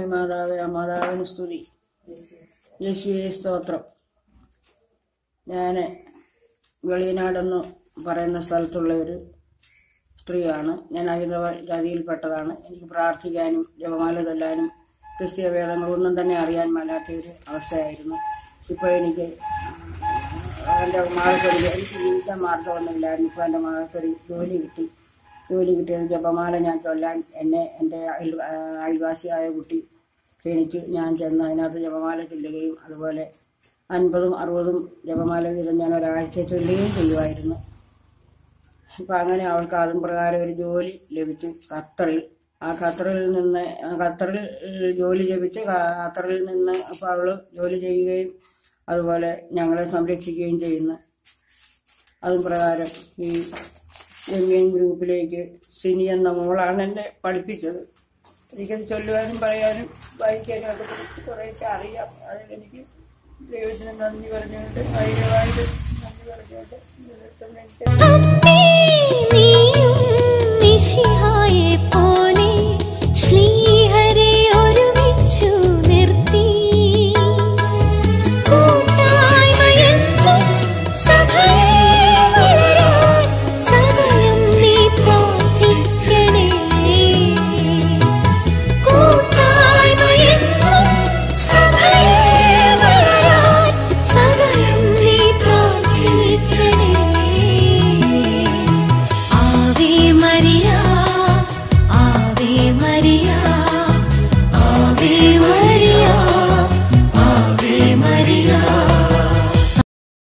മാതാവേ ആ മാതാവിന് സ്തുതി യേശുവേ സ്തോത്രം ഞാൻ വെളിയനാടെന്ന് പറയുന്ന സ്ഥലത്തുള്ള ഒരു സ്ത്രീയാണ് ഞാൻ ഹൈന്ദവ ജാതിയിൽപ്പെട്ടതാണ് എനിക്ക് പ്രാർത്ഥിക്കാനും ജപമാല ചൊല്ലാനും ക്രിസ്തീയ വേദങ്ങളൊന്നും തന്നെ അറിയാൻ മേലാത്ത ഒരു അവസ്ഥയായിരുന്നു ഇപ്പോൾ എനിക്ക് എൻ്റെ മകൾക്കൊരു എനിക്ക് ജീവിക്കാൻ മാർഗമൊന്നുമില്ലായിരുന്നു ഇപ്പോൾ എൻ്റെ മകൾക്കൊരു ജോലി കിട്ടി ജോലി കിട്ടിയത് ജപമാല ഞാൻ ചൊല്ലാൻ എന്നെ എൻ്റെ അയൽ അയൽവാസിയായ കുട്ടി ക്ഷണിച്ചു ഞാൻ ചെന്ന് അതിനകത്ത് ജപമാല ചൊല്ലുകയും അതുപോലെ അൻപതും അറുപതും ജപമാല വീതം ഞാൻ ഒരാഴ്ച ചൊല്ലുകയും ചെയ്യുമായിരുന്നു അപ്പം അങ്ങനെ അവൾക്ക് അതും പ്രകാരം ഒരു ജോലി ലഭിച്ചു ഖത്തറിൽ ആ ഖത്തറിൽ നിന്ന് ആ ഖത്തറിൽ ജോലി ലഭിച്ച് ഖ- ഖത്തറിൽ നിന്ന് അപ്പോൾ അവൾ ജോലി ചെയ്യുകയും അതുപോലെ ഞങ്ങളെ സംരക്ഷിക്കുകയും ചെയ്യുന്നു അതും പ്രകാരം ഈ ജമിയൻ ഗ്രൂപ്പിലേക്ക് സിനി എന്ന മോളാണ് എന്നെ പഠിപ്പിച്ചത് എനിക്കത് ചൊല്ലുവാനും പറയാനും വായിക്കാനും ഒക്കെ കുറിച്ച് കുറേശ്ശെ അറിയാം അതിലെനിക്ക് ദൈവത്തിന് നന്ദി പറഞ്ഞുകൊണ്ട് ധൈര്യമായിട്ട് നന്ദി പറഞ്ഞുകൊണ്ട് നിർത്തുന്നു. എനിക്ക് അമ്മേ നീയും മിശിഹാ